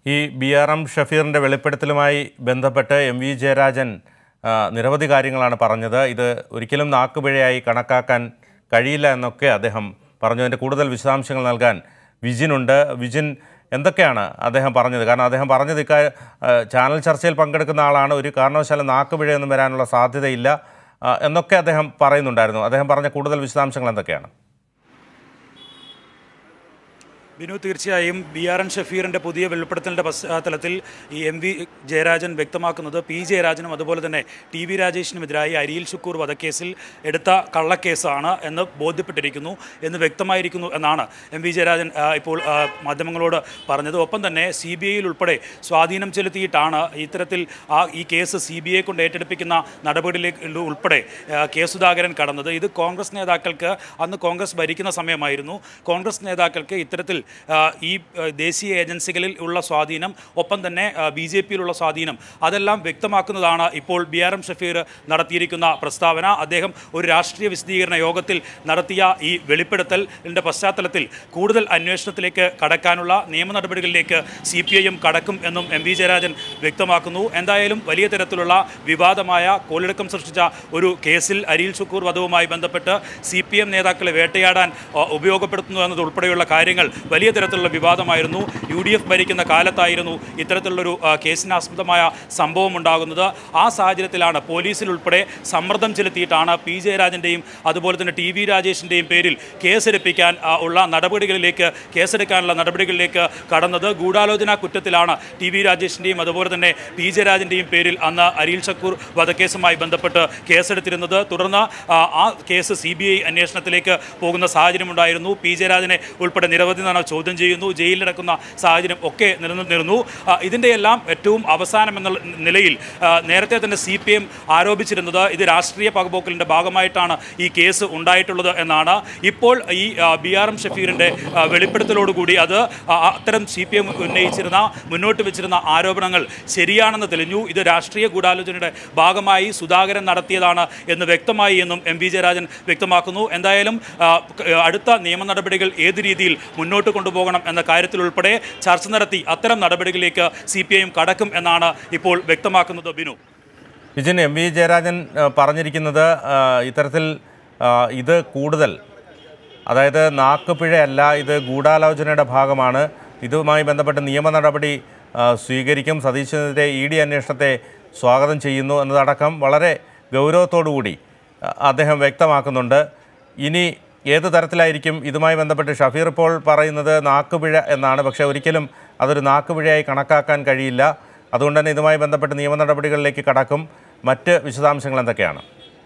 ഈ B R M ഷഫീറിൻ്റെ വെളിപ്പെടുത്തലുമായി ബന്ധപ്പെട്ട് എം വി ജയരാജൻ ആ, നിരവധി കാര്യങ്ങളാണ് പറഞ്ഞത് ഇത് ഒരിക്കലും നാക്കുപിഴയായി കണക്കാക്കാൻ കഴിയില്ല എന്നൊക്കെ അദ്ദേഹം പറഞ്ഞു അതിൻ്റെ കൂടുതൽ വിശദാംശങ്ങൾ നൽകാൻ വിജിനുണ്ട് വിജിൻ എന്തൊക്കെയാണ് അദ്ദേഹം പറഞ്ഞത് കാരണം അദ്ദേഹം പറഞ്ഞത് ഇക്കാ ആ, ചാനൽ ചർച്ചയിൽ പങ്കെടുക്കുന്ന ആളാണ് ഒരു കാരണവശാലും നാക്കുപിഴയൊന്നും വരാനുള്ള സാധ്യതയില്ല ആ, എന്നൊക്കെ അദ്ദേഹം പറയുന്നുണ്ടായിരുന്നു അദ്ദേഹം പറഞ്ഞ കൂടുതൽ വിശദാംശങ്ങൾ എന്തൊക്കെയാണ് ബിനു തീർച്ചയായും ബി ആർ എൻ ഷഫീറിൻ്റെ പുതിയ വെളിപ്പെടുത്തലിൻ്റെ പശ്ചാത്തലത്തിൽ ഈ എം വി ജയരാജൻ വ്യക്തമാക്കുന്നത് പി ജയരാജനും അതുപോലെ തന്നെ ടി വി രാജേഷിനുമെതിരായി അരിയിൽ ഷുക്കൂർ വധക്കേസിൽ എടുത്ത കള്ളക്കേസാണ് എന്ന് ബോധ്യപ്പെട്ടിരിക്കുന്നു എന്ന് വ്യക്തമായിരിക്കുന്നു എന്നാണ് എം വി ജയരാജൻ ആ, ഇപ്പോൾ ആ, മാധ്യമങ്ങളോട് പറഞ്ഞത് ഒപ്പം തന്നെ സി ബി ഐയിൽ ഉൾപ്പെടെ സ്വാധീനം ചെലുത്തിയിട്ടാണ് ഇത്തരത്തിൽ ആ ഈ കേസ് സി ബി ഐ കൊണ്ട് ഏറ്റെടുപ്പിക്കുന്ന നടപടിയിലേക്ക് ഉൾപ്പെടെ ആ, കെ സുധാകരൻ കടന്നത് ഇത് കോൺഗ്രസ് നേതാക്കൾക്ക് അന്ന് കോൺഗ്രസ് ഭരിക്കുന്ന സമയമായിരുന്നു കോൺഗ്രസ് നേതാക്കൾക്ക് ഇത്തരത്തിൽ ആ, ഈ ആ, ദേശീയ ഏജൻസികളിൽ ഉള്ള സ്വാധീനം ഒപ്പം തന്നെ ബി ജെ പിയിലുള്ള സ്വാധീനം അതെല്ലാം വ്യക്തമാക്കുന്നതാണ് ഇപ്പോൾ ബി ആർ എം ഷഫീർ നടത്തിയിരിക്കുന്ന പ്രസ്താവന അദ്ദേഹം ഒരു രാഷ്ട്രീയ വിശദീകരണ യോഗത്തിൽ നടത്തിയ ഈ വെളിപ്പെടുത്തലിൻ്റെ പശ്ചാത്തലത്തിൽ കൂടുതൽ അന്വേഷണത്തിലേക്ക് കടക്കാനുള്ള നിയമ നടപടികളിലേക്ക് സി പി ഐ എം കടക്കും എന്നും എം വി ജയരാജൻ വ്യക്തമാക്കുന്നു എന്തായാലും വലിയ തരത്തിലുള്ള വിവാദമായ കോളിളക്കം സൃഷ്ടിച്ച ഒരു കേസിൽ അരിയിൽ ഷുക്കൂർ വധവുമായി ബന്ധപ്പെട്ട് സി പി എം നേതാക്കളെ വേട്ടയാടാൻ ആ, ഉപയോഗപ്പെടുത്തുന്നു എന്നതുൾപ്പെടെയുള്ള കാര്യങ്ങൾ വലിയ തരത്തിലുള്ള വിവാദമായിരുന്നു യു ഡി എഫ് ഭരിക്കുന്ന കാലത്തായിരുന്നു ഇത്തരത്തിലുള്ളൊരു ആ, കേസിനാസ്പദമായ സംഭവം ഉണ്ടാകുന്നത് ആ സാഹചര്യത്തിലാണ് പോലീസിൽ ഉൾപ്പെടെ സമ്മർദ്ദം ചെലുത്തിയിട്ടാണ് പി ജയരാജൻ്റെയും അതുപോലെ തന്നെ ടി വി രാജേഷിൻ്റെയും പേരിൽ കേസെടുപ്പിക്കാൻ ആ, ഉള്ള നടപടികളിലേക്ക് കേസെടുക്കാനുള്ള നടപടികളിലേക്ക് കടന്നത് ഗൂഢാലോചന കുറ്റത്തിലാണ് ടി വി രാജേഷിൻ്റെയും അതുപോലെ തന്നെ പി ജയരാജൻ്റെയും പേരിൽ അന്ന് അരിൽ ഷക്കൂർ വധക്കേസുമായി ബന്ധപ്പെട്ട് കേസെടുത്തിരുന്നത് തുടർന്ന് ആ, ആ കേസ് സി ബി ഐ അന്വേഷണത്തിലേക്ക് പോകുന്ന സാഹചര്യമുണ്ടായിരുന്നു പി ജയരാജനെ ഉൾപ്പെടെ നിരവധി തവണ ചോദ്യം ചെയ്യുന്നു ജയിലിലടക്കുന്ന സാഹചര്യം ഒക്കെ നിലനിന്നിരുന്നു ആ, ഇതിൻ്റെ എല്ലാം ഏറ്റവും അവസാനം എന്നുള്ള നിലയിൽ ആ, നേരത്തെ തന്നെ സി പി എം ആരോപിച്ചിരുന്നത് ഇത് രാഷ്ട്രീയ പകപോക്കലിൻ്റെ ഭാഗമായിട്ടാണ് ഈ കേസ് ഉണ്ടായിട്ടുള്ളത് എന്നാണ് ഇപ്പോൾ ഈ ബി ആർ എം ഷഫീറിൻ്റെ ആ, വെളിപ്പെടുത്തലോടുകൂടി അത് ആ, അത്തരം സി പി എം ഉന്നയിച്ചിരുന്ന മുന്നോട്ട് വെച്ചിരുന്ന ആരോപണങ്ങൾ ശരിയാണെന്ന് തെളിഞ്ഞു ഇത് രാഷ്ട്രീയ ഗൂഢാലോചനയുടെ ഭാഗമായി സുധാകരൻ നടത്തിയതാണ് എന്ന് വ്യക്തമായി എന്നും എം വി ജയരാജൻ വ്യക്തമാക്കുന്നു എന്തായാലും ആ, ക- അടുത്ത നിയമ നടപടികൾ ഏത് രീതിയിൽ മുന്നോട്ട് കൊണ്ടുപോകണം എന്ന കാര്യത്തിൽ ഉൾപ്പെടെ ചർച്ച നടത്തി അത്തരം നടപടികളിലേക്ക് സി പി ഐ എം കടക്കും എന്നാണ് ഇപ്പോൾ വ്യക്തമാക്കുന്നത് ബിനു വിജിൻ എം വി ജയരാജൻ ആ, പറഞ്ഞിരിക്കുന്നത് ആ, ഇത്തരത്തിൽ ആ, ഇത് കൂടുതൽ അതായത് നാക്കുപിഴയല്ല ഇത് ഗൂഢാലോചനയുടെ ഭാഗമാണ് ഇതുമായി ബന്ധപ്പെട്ട് നിയമ നടപടി ആ, സ്വീകരിക്കും സതീശനെതിരെ ഇ ഡി അന്വേഷണത്തെ സ്വാഗതം ചെയ്യുന്നു എന്നതടക്കം വളരെ ഗൗരവത്തോടുകൂടി ആ, അദ്ദേഹം വ്യക്തമാക്കുന്നുണ്ട് ഇനി ഏത് തരത്തിലായിരിക്കും ഇതുമായി ബന്ധപ്പെട്ട് ഷഫീർ ഇപ്പോൾ പറയുന്നത് നാക്കുപിഴ എന്നാണ് പക്ഷേ ഒരിക്കലും അതൊരു നാക്കുപിഴയായി കണക്കാക്കാൻ കഴിയില്ല അതുകൊണ്ട് തന്നെ ഇതുമായി ബന്ധപ്പെട്ട് നിയമ നടപടികളിലേക്ക് കടക്കും മറ്റ് വിശദാംശങ്ങൾ എന്തൊക്കെയാണ്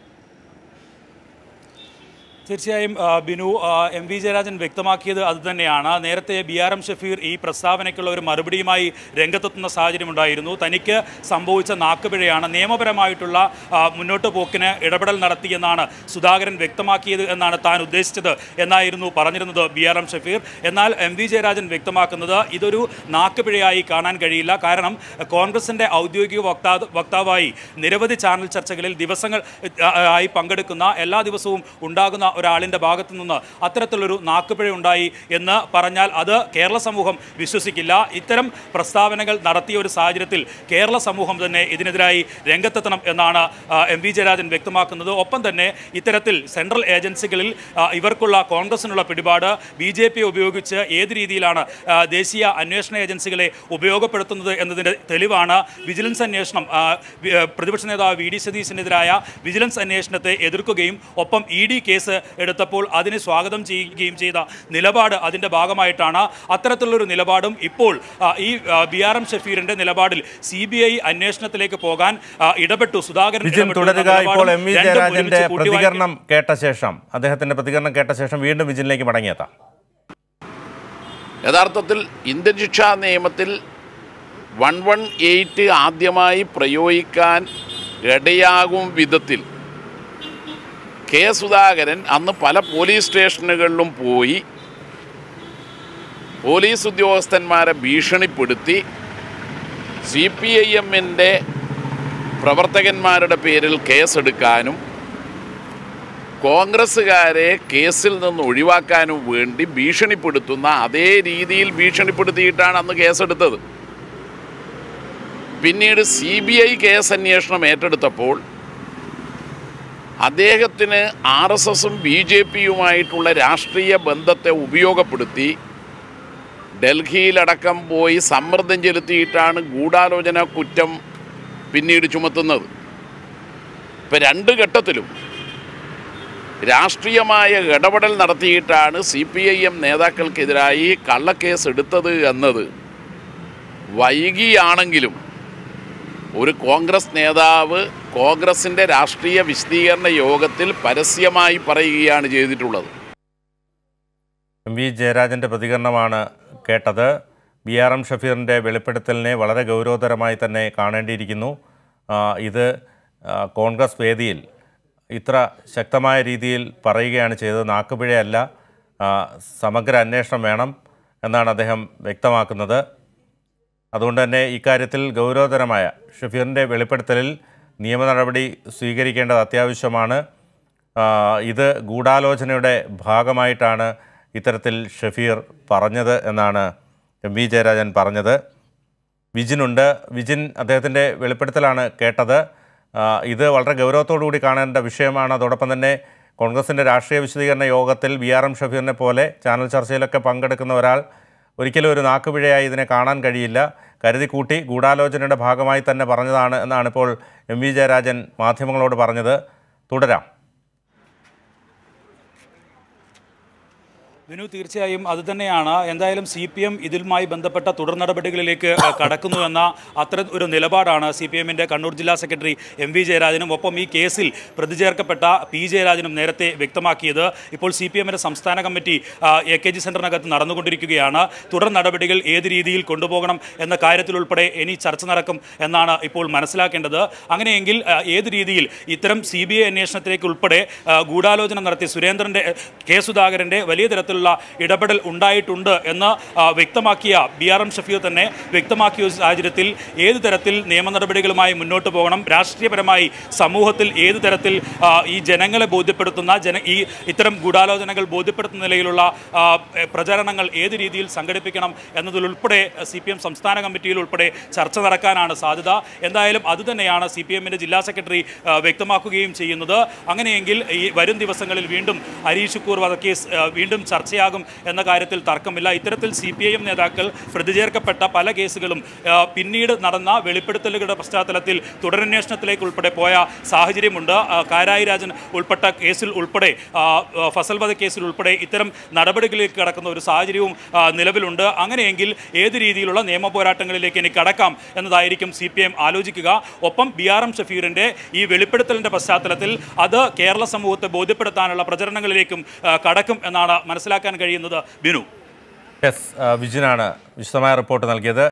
തീർച്ചയായും ആ, ബിനു ആ, എം വി ജയരാജൻ വ്യക്തമാക്കിയത് അതുതന്നെയാണ് നേരത്തെ ബി ആർ എം ഷഫീർ ഈ പ്രസ്താവനയ്ക്കുള്ള ഒരു മറുപടിയുമായി രംഗത്തെത്തുന്ന സാഹചര്യമുണ്ടായിരുന്നു തനിക്ക് സംഭവിച്ച നാക്കുപിഴയാണ് നിയമപരമായിട്ടുള്ള ആ, മുന്നോട്ട് പോക്കിന് ഇടപെടൽ നടത്തിയെന്നാണ് സുധാകരൻ വ്യക്തമാക്കിയത് എന്നാണ് താൻ ഉദ്ദേശിച്ചത് എന്നായിരുന്നു പറഞ്ഞിരുന്നത് ബി ആർ എം ഷഫീർ എന്നാൽ എം വി ജയരാജൻ വ്യക്തമാക്കുന്നത് ഇതൊരു നാക്കുപിഴയായി കാണാൻ കഴിയില്ല കാരണം കോൺഗ്രസിൻ്റെ ഔദ്യോഗിക വക്താ വക്താവായി നിരവധി ചാനൽ ചർച്ചകളിൽ ദിവസങ്ങൾ ആ, ആയി പങ്കെടുക്കുന്ന എല്ലാ ദിവസവും ഉണ്ടാകുന്ന ഒരാളിൻ്റെ ഭാഗത്തു നിന്ന് അത്തരത്തിലൊരു നാക്കുപിഴ ഉണ്ടായി എന്ന് പറഞ്ഞാൽ അത് കേരള സമൂഹം വിശ്വസിക്കില്ല ഇത്തരം പ്രസ്താവനകൾ നടത്തിയ ഒരു സാഹചര്യത്തിൽ കേരള സമൂഹം തന്നെ ഇതിനെതിരായി രംഗത്തെത്തണം എന്നാണ് ആ, എം വി ജയരാജൻ വ്യക്തമാക്കുന്നത് ഒപ്പം തന്നെ ഇത്തരത്തിൽ സെൻട്രൽ ഏജൻസികളിൽ ആ, ഇവർക്കുള്ള കോൺഗ്രസിനുള്ള പിടിപാട് ബി ജെ പി ഉപയോഗിച്ച് ഏത് രീതിയിലാണ് ആ, ദേശീയ അന്വേഷണ ഏജൻസികളെ ഉപയോഗപ്പെടുത്തുന്നത് എന്നതിൻ്റെ തെളിവാണ് വിജിലൻസ് അന്വേഷണം ആ, വി- ആ, പ്രതിപക്ഷ നേതാവ് വി ഡി സതീശനെതിരായ വിജിലൻസ് അന്വേഷണത്തെ എതിർക്കുകയും ഒപ്പം ഇ ഡി കേസ് എടുത്തപ്പോൾ അതിനെ സ്വാഗതം ചെയ്യുകയും ചെയ്ത നിലപാട് അതിൻ്റെ ഭാഗമായിട്ടാണ് അത്തരത്തിലുള്ളൊരു നിലപാടും ഇപ്പോൾ ആ, ഈ ബി ആർ എം ഷഫീറിൻ്റെ നിലപാടിൽ സി ബി ഐ അന്വേഷണത്തിലേക്ക് പോകാൻ ആ, ഇടപെട്ടു സുധാകരൻ വിജിൻ ഇടപെട്ടു എന്ന തുടരുക ഇപ്പോൾ നിലപാടും എം വി രണ്ടും ജയരാജന്റെ ഒരുമിച്ച് കൂട്ടിവായിക്കും. പ്രതികരണം കേട്ട ശേഷം അദ്ദേഹത്തിന്റെ പ്രതികരണം കേട്ട ശേഷം വീണ്ടും വിജിനിലേക്ക് മടങ്ങിയെത്താം യഥാർത്ഥത്തിൽ ഇന്ത്യൻ ശിക്ഷാ നിയമത്തിൽ വൺ വൺ എയ്റ്റ് ആദ്യമായി പ്രയോഗിക്കാൻ ഇടയാകും വിധത്തിൽ കെ സുധാകരൻ അന്ന് പല പോലീസ് സ്റ്റേഷനുകളിലും പോയി പോലീസ് ഉദ്യോഗസ്ഥന്മാരെ ഭീഷണിപ്പെടുത്തി സി പി ഐ എമ്മിൻ്റെ പ്രവർത്തകന്മാരുടെ പേരിൽ കേസെടുക്കാനും കോൺഗ്രസ്സുകാരെ കേസിൽ നിന്ന് ഒഴിവാക്കാനും വേണ്ടി ഭീഷണിപ്പെടുത്തുന്ന അതേ രീതിയിൽ ഭീഷണിപ്പെടുത്തിയിട്ടാണ് അന്ന് കേസെടുത്തത് പിന്നീട് സി ബി ഐ കേസ് അന്വേഷണം ഏറ്റെടുത്തപ്പോൾ അദ്ദേഹത്തിന് ആർ എസ് എസും ബി ജെ പിയുമായിട്ടുള്ള രാഷ്ട്രീയ ബന്ധത്തെ ഉപയോഗപ്പെടുത്തി ഡൽഹിയിലടക്കം പോയി സമ്മർദ്ദം ചെലുത്തിയിട്ടാണ് ഗൂഢാലോചന കുറ്റം പിന്നീട് ചുമത്തുന്നത് ഇപ്പം രണ്ട് ഘട്ടത്തിലും രാഷ്ട്രീയമായ ഇടപെടൽ നടത്തിയിട്ടാണ് സി പി ഐ എം നേതാക്കൾക്കെതിരായി കള്ളക്കേസ് എടുത്തത് എന്നത് വൈകിയാണെങ്കിലും ഒരു കോൺഗ്രസ് നേതാവ് കോൺഗ്രസിൻ്റെ രാഷ്ട്രീയ വിശദീകരണ യോഗത്തിൽ പരസ്യമായി പറയുകയാണ് ചെയ്തിട്ടുള്ളത് എം വി ജയരാജൻ്റെ പ്രതികരണമാണ് കേട്ടത് ബി ആർ എം ഷഫീറിൻ്റെ വെളിപ്പെടുത്തലിനെ വളരെ ഗൗരവതരമായി തന്നെ കാണേണ്ടിയിരിക്കുന്നു ആ, ഇത് ആ, കോൺഗ്രസ് വേദിയിൽ ഇത്ര ശക്തമായ രീതിയിൽ പറയുകയാണ് ചെയ്തത് നാക്കുപിഴയല്ല ആ, സമഗ്ര അന്വേഷണം വേണം എന്നാണ് അദ്ദേഹം വ്യക്തമാക്കുന്നത് അതുകൊണ്ട് തന്നെ ഇക്കാര്യത്തിൽ ഗൗരവതരമായ ഷഫീറിൻ്റെ വെളിപ്പെടുത്തലിൽ നിയമ നടപടി സ്വീകരിക്കേണ്ടത് അത്യാവശ്യമാണ് ആ, ഇത് ഗൂഢാലോചനയുടെ ഭാഗമായിട്ടാണ് ഇത്തരത്തിൽ ഷഫീർ പറഞ്ഞത് എന്നാണ് എം വി ജയരാജൻ പറഞ്ഞത് വിജിനുണ്ട് വിജിൻ അദ്ദേഹത്തിൻ്റെ വെളിപ്പെടുത്തലാണ് കേട്ടത് ആ, ഇത് വളരെ ഗൗരവത്തോടു കൂടി കാണേണ്ട വിഷയമാണ് അതോടൊപ്പം തന്നെ കോൺഗ്രസിൻ്റെ രാഷ്ട്രീയ വിശദീകരണ യോഗത്തിൽ വി ആർ എം ഷഫീറിനെ പോലെ ചാനൽ ചർച്ചയിലൊക്കെ പങ്കെടുക്കുന്ന ഒരാൾ ഒരിക്കലും ഒരു നാക്കുപിഴയായി ഇതിനെ കാണാൻ കഴിയില്ല കരുതി കൂട്ടി ഗൂഢാലോചനയുടെ ഭാഗമായി തന്നെ പറഞ്ഞതാണ് എന്നാണ് ഇപ്പോൾ എം വി ജയരാജൻ മാധ്യമങ്ങളോട് പറഞ്ഞത് തുടരാം വിനു തീർച്ചയായും അത് തന്നെയാണ് എന്തായാലും സി പി എം ഇതിലുമായി ബന്ധപ്പെട്ട തുടർ നടപടികളിലേക്ക് അഹ്, കടക്കുന്നു എന്ന അത്ര ഒരു നിലപാടാണ് സി പി എമ്മിൻ്റെ കണ്ണൂർ ജില്ലാ സെക്രട്ടറി എം വി ജയരാജനും ഒപ്പം ഈ കേസിൽ പ്രതി ചേർക്കപ്പെട്ട പി ജയരാജനും നേരത്തെ വ്യക്തമാക്കിയത് ഇപ്പോൾ സി പി എമ്മിൻ്റെ സംസ്ഥാന കമ്മിറ്റി അഹ്, എ കെ ജി സെൻറ്ററിനകത്ത് നടന്നുകൊണ്ടിരിക്കുകയാണ് തുടർ നടപടികൾ ഏത് രീതിയിൽ കൊണ്ടുപോകണം എന്ന കാര്യത്തിലുൾപ്പെടെ ഇനി ചർച്ച നടക്കും എന്നാണ് ഇപ്പോൾ മനസ്സിലാക്കേണ്ടത് അങ്ങനെയെങ്കിൽ അഹ്, ഏത് രീതിയിൽ ഇത്തരം സി ബി ഐ അന്വേഷണത്തിലേക്ക് ഉൾപ്പെടെ അഹ്, ഗൂഢാലോചന നടത്തി സുരേന്ദ്രൻ്റെ അഹ്, കെ സുധാകരൻ്റെ വലിയ തരത്തിലുള്ള ഇടപെടൽ ഉണ്ടായിട്ടുണ്ട് എന്ന് ആ, വ്യക്തമാക്കിയ ബി ആർ എം ഷഫീർ തന്നെ വ്യക്തമാക്കിയ ഒരു സാഹചര്യത്തിൽ ഏത് തരത്തിൽ നിയമ നടപടികളുമായി മുന്നോട്ട് പോകണം രാഷ്ട്രീയപരമായി സമൂഹത്തിൽ ഏത് തരത്തിൽ ആ, ഈ ജനങ്ങളെ ബോധ്യപ്പെടുത്തുന്ന ജന ഈ ഇത്തരം ഗൂഢാലോചനകൾ ബോധ്യപ്പെടുത്തുന്ന നിലയിലുള്ള ആ, എ, പ്രചരണങ്ങൾ ഏത് രീതിയിൽ സംഘടിപ്പിക്കണം എന്നതിലുൾപ്പെടെ സി പി എം സംസ്ഥാന കമ്മിറ്റിയിൽ ഉൾപ്പെടെ ചർച്ച നടക്കാനാണ് സാധ്യത എന്തായാലും അതുതന്നെയാണ് സി പി എമ്മിൻ്റെ ജില്ലാ സെക്രട്ടറി ആ, വ്യക്തമാക്കുകയും ചെയ്യുന്നത് അങ്ങനെയെങ്കിൽ ഈ വരും ദിവസങ്ങളിൽ വീണ്ടും ഹരീഷ് ശുക്കൂർ വധക്കേസ് ആ, വീണ്ടും ചർച്ചയാകും എന്ന കാര്യത്തിൽ തർക്കമില്ല ഇത്തരത്തിൽ സി പി ഐ എം നേതാക്കൾ പ്രതിചേർക്കപ്പെട്ട പല കേസുകളും ആ, പിന്നീട് നടന്ന വെളിപ്പെടുത്തലുകളുടെ പശ്ചാത്തലത്തിൽ തുടരന്വേഷണത്തിലേക്ക് ഉൾപ്പെടെ പോയ സാഹചര്യമുണ്ട് ആ, കാരായി രാജൻ ഉൾപ്പെട്ട കേസിൽ ഉൾപ്പെടെ ആ, ആ, ഫസൽ വധ കേസിൽ ഉൾപ്പെടെ ഇത്തരം നടപടികളിലേക്ക് കടക്കുന്ന ഒരു സാഹചര്യവും ആ, നിലവിലുണ്ട് അങ്ങനെയെങ്കിൽ ഏത് രീതിയിലുള്ള നിയമ പോരാട്ടങ്ങളിലേക്ക് ഇനി കടക്കാം എന്നതായിരിക്കും സി പി എം ആലോചിക്കുക ഒപ്പം ബി ആർ എം ഷഫീറിൻ്റെ ഈ വെളിപ്പെടുത്തലിൻ്റെ പശ്ചാത്തലത്തിൽ അത് കേരള സമൂഹത്തെ ബോധ്യപ്പെടുത്താനുള്ള പ്രചരണങ്ങളിലേക്കും ആ, കടക്കും എന്നാണ് മനസ്സിലാക്കാൻ കഴിയുന്നത് ബിനു എസ് വിജിനാണ് വിശദമായ റിപ്പോർട്ട് നൽകിയത്